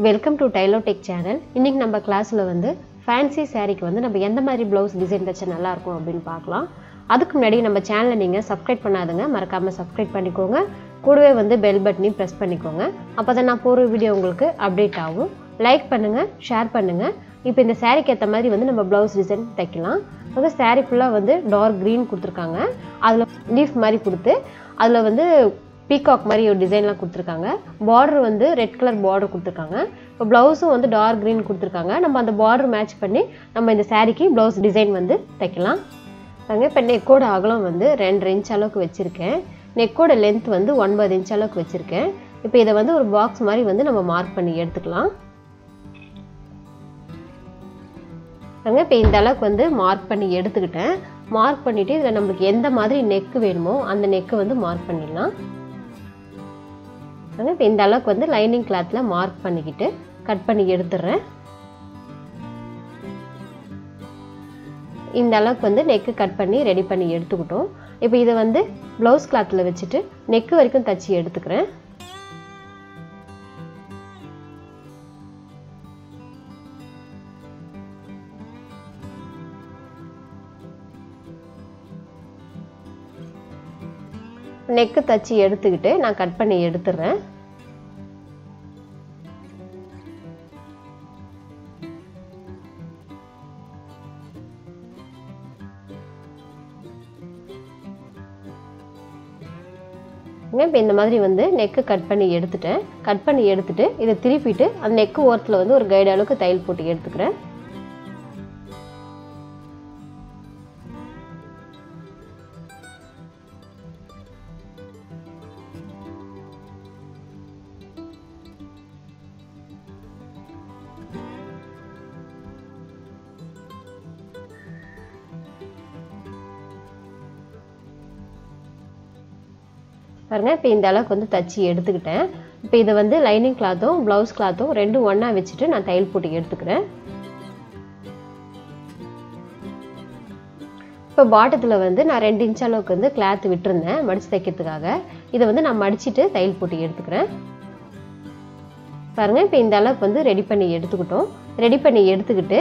welcome to டைலோடெக் channel இன்றைக்கி நம்ம கிளாஸில் வந்து ஃபேன்சி சாரீக்கு வந்து நம்ம எந்த மாதிரி ப்ளவுஸ் டிசைன் தைச்சா நல்லாயிருக்கும் அப்படின்னு பார்க்கலாம் அதுக்கு முன்னாடி நம்ம சேனலை நீங்கள் சப்ஸ்கிரைப் பண்ணாதுங்க மறக்காமல் சப்ஸ்கிரைப் பண்ணிக்கோங்க கூடவே வந்து பெல் பட்டனையும் ப்ரெஸ் பண்ணிக்கோங்க அப்போ தான் நான் போகிற வீடியோ உங்களுக்கு அப்டேட் ஆகும் லைக் பண்ணுங்கள் ஷேர் பண்ணுங்கள் இப்போ இந்த சாரீக்கு ஏற்ற மாதிரி வந்து நம்ம ப்ளவுஸ் டிசைன் தைக்கலாம் வந்து சாரீ ஃபுல்லாக வந்து டார்க் க்ரீன் கொடுத்துருக்காங்க அதில் லீஃப் மாதிரி கொடுத்து அதில் வந்து பீகாக் மாதிரி ஒரு டிசைன்லாம் கொடுத்துருக்காங்க பார்டர் வந்து ரெட் கலர் பார்டர் கொடுத்துருக்காங்க இப்போ ப்ளவுஸும் வந்து டார்க் க்ரீன் கொடுத்துருக்காங்க நம்ம அந்த பார்டர் மேட்ச் பண்ணி நம்ம இந்த சாரீக்கு ப்ளவுஸ் டிசைன் வந்து தைக்கலாம் பாருங்க இப்போ நெக்கோட அகலம் வந்து ரெண்டு இன்ச் அளவுக்கு வச்சுருக்கேன் நெக்கோட லென்த் வந்து ஒன்பது இன்ச் அளவுக்கு வச்சுருக்கேன் இப்போ இதை வந்து ஒரு பாக்ஸ் மாதிரி வந்து நம்ம மார்க் பண்ணி எடுத்துக்கலாம் பாருங்க இப்போ இந்த அளவுக்கு வந்து மார்க் பண்ணி எடுத்துக்கிட்டேன் மார்க் பண்ணிவிட்டு இதில் நம்மளுக்கு எந்த மாதிரி நெக்கு வேணுமோ அந்த நெக்கை வந்து மார்க் பண்ணிடலாம் இப்போ இந்த அளவுக்கு வந்து லைனிங் கிளாத்தில் மார்க் பண்ணிக்கிட்டு கட் பண்ணி எடுத்துடுறேன் இந்த அளவுக்கு வந்து நெக்கு கட் பண்ணி ரெடி பண்ணி எடுத்துக்கிட்டோம் இப்போ இதை வந்து ப்ளவுஸ் கிளாத்தில் வச்சுட்டு நெக்கு வரைக்கும் தச்சு எடுத்துக்கிறேன் நெக்கு தச்சு எடுத்துக்கிட்டு நான் கட் பண்ணி எடுத்துடுறேன் இப்போ இந்த மாதிரி வந்து நெக்கு கட் பண்ணி எடுத்துட்டேன் கட் பண்ணி எடுத்துட்டு இதை திருப்பிட்டு அந்த நெக்கு ஓரத்தில் வந்து ஒரு கைடு அளவுக்கு தையல் போட்டு எடுத்துக்கிறேன் பாருங்க இப்போ இந்த அளவுக்கு வந்து தச்சு எடுத்துக்கிட்டேன் இப்போ இதை வந்து லைனிங் கிளாத்தும் ப்ளவுஸ் கிளாத்தும் ரெண்டும் ஒன்றா வச்சுட்டு நான் தையல் போட்டு எடுத்துக்கிறேன் இப்போ பாட்டத்தில் வந்து நான் ரெண்டு இன்ச் அளவுக்கு வந்து கிளாத் விட்டுருந்தேன் மடித்து தைக்கிறதுக்காக இதை வந்து நான் மடிச்சுட்டு தையல் போட்டு எடுத்துக்கிறேன் பாருங்க இப்போ இந்த அளவுக்கு வந்து ரெடி பண்ணி எடுத்துக்கிட்டோம் ரெடி பண்ணி எடுத்துக்கிட்டு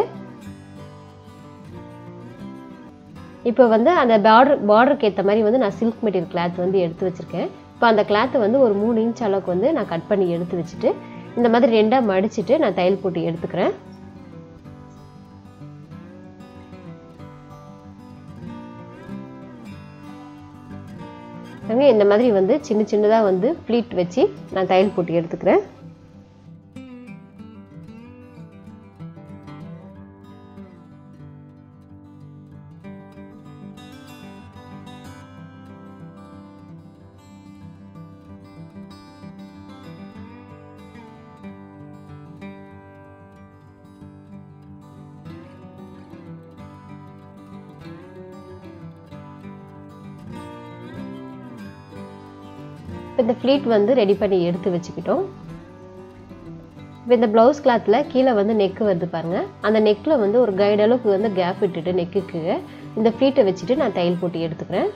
இப்போ வந்து அந்த பார்டர் பார்டருக்கு ஏற்ற மாதிரி வந்து நான் சில்க் மெட்டீரியல் கிளாத் வந்து எடுத்து வச்சுருக்கேன் இப்போ அந்த கிளாத்தை வந்து ஒரு மூணு இன்ச் அளவுக்கு வந்து நான் கட் பண்ணி எடுத்து வச்சுட்டு இந்த மாதிரி ரெண்டாக மடிச்சுட்டு நான் தையல் போட்டு எடுத்துக்கிறேன் இந்த மாதிரி வந்து சின்ன சின்னதாக வந்து ப்ளீட் வச்சு நான் தையல் போட்டு எடுத்துக்கிறேன் இந்த ஃப்ளீட் வந்து ரெடி பண்ணி எடுத்து வச்சுக்கிட்டோம் இப்போ இந்த ப்ளவுஸ் கிளாத்தில் கீழே வந்து நெக்கு வருது பாருங்கள் அந்த நெக்கில் வந்து ஒரு கைடு அளவுக்கு வந்து கேப் விட்டுட்டு நெக்குக்கு இந்த ஃப்ளீட்டை வச்சுட்டு நான் தையல் போட்டு எடுத்துக்கிறேன்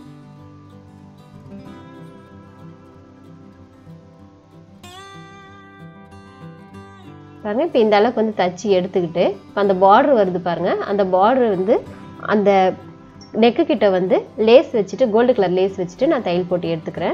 பாருங்கள் இப்போ இந்த அளவுக்கு வந்து தச்சு எடுத்துக்கிட்டு இப்போ அந்த பார்டர் வருது பாருங்கள் அந்த பார்டர் வந்து அந்த நெக்கு கிட்ட வந்து லேஸ் வச்சுட்டு கோல்டு கலர் லேஸ் வச்சுட்டு நான் தையல் போட்டு எடுத்துக்கிறேன்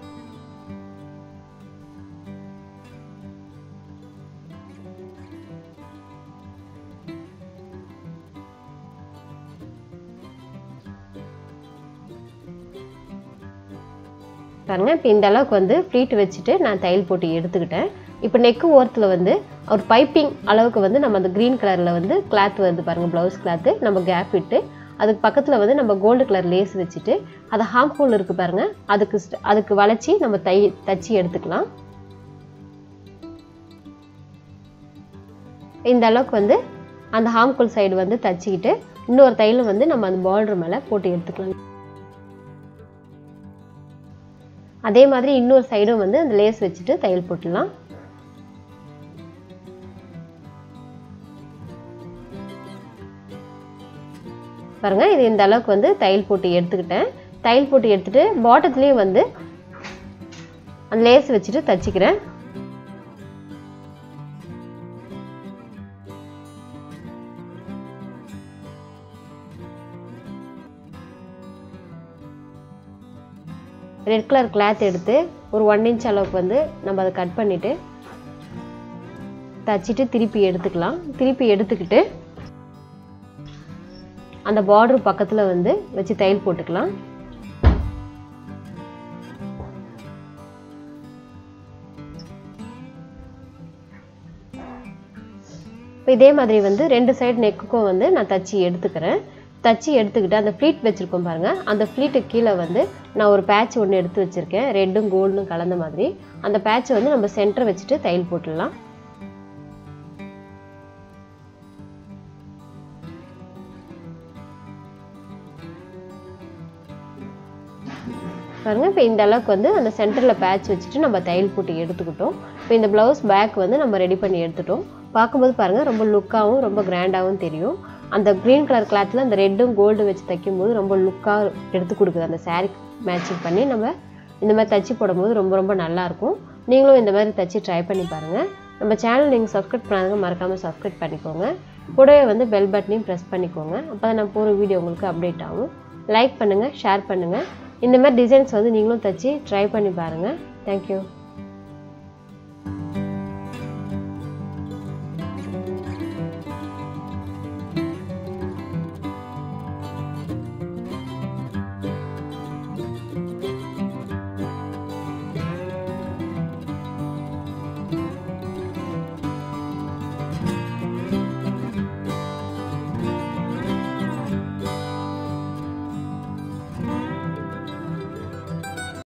பாருங்க இப்போ இந்த அளவுக்கு வந்து ஃப்ளீட் வச்சுட்டு நான் தையல் போட்டு எடுத்துக்கிட்டேன் இப்போ நெக்கு ஓரத்தில் வந்து ஒரு பைப்பிங் அளவுக்கு வந்து நம்ம அந்த க்ரீன் கலரில் வந்து கிளாத் வருது பாருங்கள் ப்ளவுஸ் கிளாத்து நம்ம கேப் விட்டு அதுக்கு பக்கத்தில் வந்து நம்ம கோல்டு கலர் லேஸ் வச்சுட்டு அது ஹாம் ஹோல் இருக்குது பாருங்கள் அதுக்கு அதுக்கு வளைச்சி நம்ம தை தச்சு எடுத்துக்கலாம் இந்த அளவுக்கு வந்து அந்த ஹாம்கோல் சைடு வந்து தச்சுக்கிட்டு இன்னொரு தையலும் வந்து நம்ம அந்த பார்டர் மேலே போட்டு எடுத்துக்கலாம் அதே மாதிரி இன்னொரு சைடும் வந்து அந்த லேஸ் வச்சுட்டு தையல் போட்டுடலாம் பாருங்க இது இந்த அளவுக்கு வந்து தையல் போட்டு எடுத்துக்கிட்டேன் தையல் போட்டு எடுத்துட்டு பாட்டத்துலேயும் வந்து அந்த லேஸ் வச்சுட்டு தச்சுக்கிறேன் ரெட் கலர் கிளாத் எடுத்து ஒரு ஒன் இன்ச் அளவுக்கு வந்து நம்ம அதை கட் பண்ணிவிட்டு தச்சுட்டு திருப்பி எடுத்துக்கலாம் திருப்பி எடுத்துக்கிட்டு அந்த பார்டர் பக்கத்தில் வந்து வச்சு தையல் போட்டுக்கலாம் இப்போ இதே மாதிரி வந்து ரெண்டு சைடு நெக்குக்கும் வந்து நான் தச்சு எடுத்துக்கிறேன் தச்சு எடுத்துக்கிட்டு அந்த ஃப்ளீட் வச்சுருக்கோம் பாருங்கள் அந்த ஃப்ளீட்டுக்கு கீழே வந்து நான் ஒரு பேட்ச் ஒன்று எடுத்து வச்சுருக்கேன் ரெட்டும் கோல்டும் கலந்த மாதிரி அந்த பேட்சை வந்து நம்ம சென்டர் வச்சுட்டு தையல் போட்டுடலாம் பாருங்கள் இப்போ இந்த அளவுக்கு வந்து அந்த சென்டரில் பேட்ச் வச்சுட்டு நம்ம தையல் போட்டு எடுத்துக்கிட்டோம் இப்போ இந்த ப்ளவுஸ் பேக் வந்து நம்ம ரெடி பண்ணி எடுத்துட்டோம் பார்க்கும்போது பாருங்கள் ரொம்ப லுக்காகவும் ரொம்ப கிராண்டாகவும் தெரியும் அந்த க்ரீன் கலர் கிளாத்தில் அந்த ரெட்டும் கோல்டு வச்சு தைக்கும்போது ரொம்ப லுக்காக எடுத்து கொடுக்குது அந்த சாரீ மேட்சிங் பண்ணி நம்ம இந்த மாதிரி தச்சு போடும்போது ரொம்ப ரொம்ப நல்லாயிருக்கும் நீங்களும் இந்த மாதிரி தச்சு ட்ரை பண்ணி பாருங்கள் நம்ம சேனல் நீங்கள் சப்ஸ்கிரைப் பண்ணாதவங்க மறக்காமல் சப்ஸ்கிரைப் பண்ணிக்கோங்க கூடவே வந்து பெல் பட்டனையும் ப்ரெஸ் பண்ணிக்கோங்க அப்போ தான் நான் போகிற வீடியோ உங்களுக்கு அப்டேட் ஆகும் லைக் பண்ணுங்கள் ஷேர் பண்ணுங்கள் இந்த மாதிரி டிசைன்ஸ் வந்து நீங்களும் தச்சு ட்ரை பண்ணி பாருங்கள் தேங்க்யூ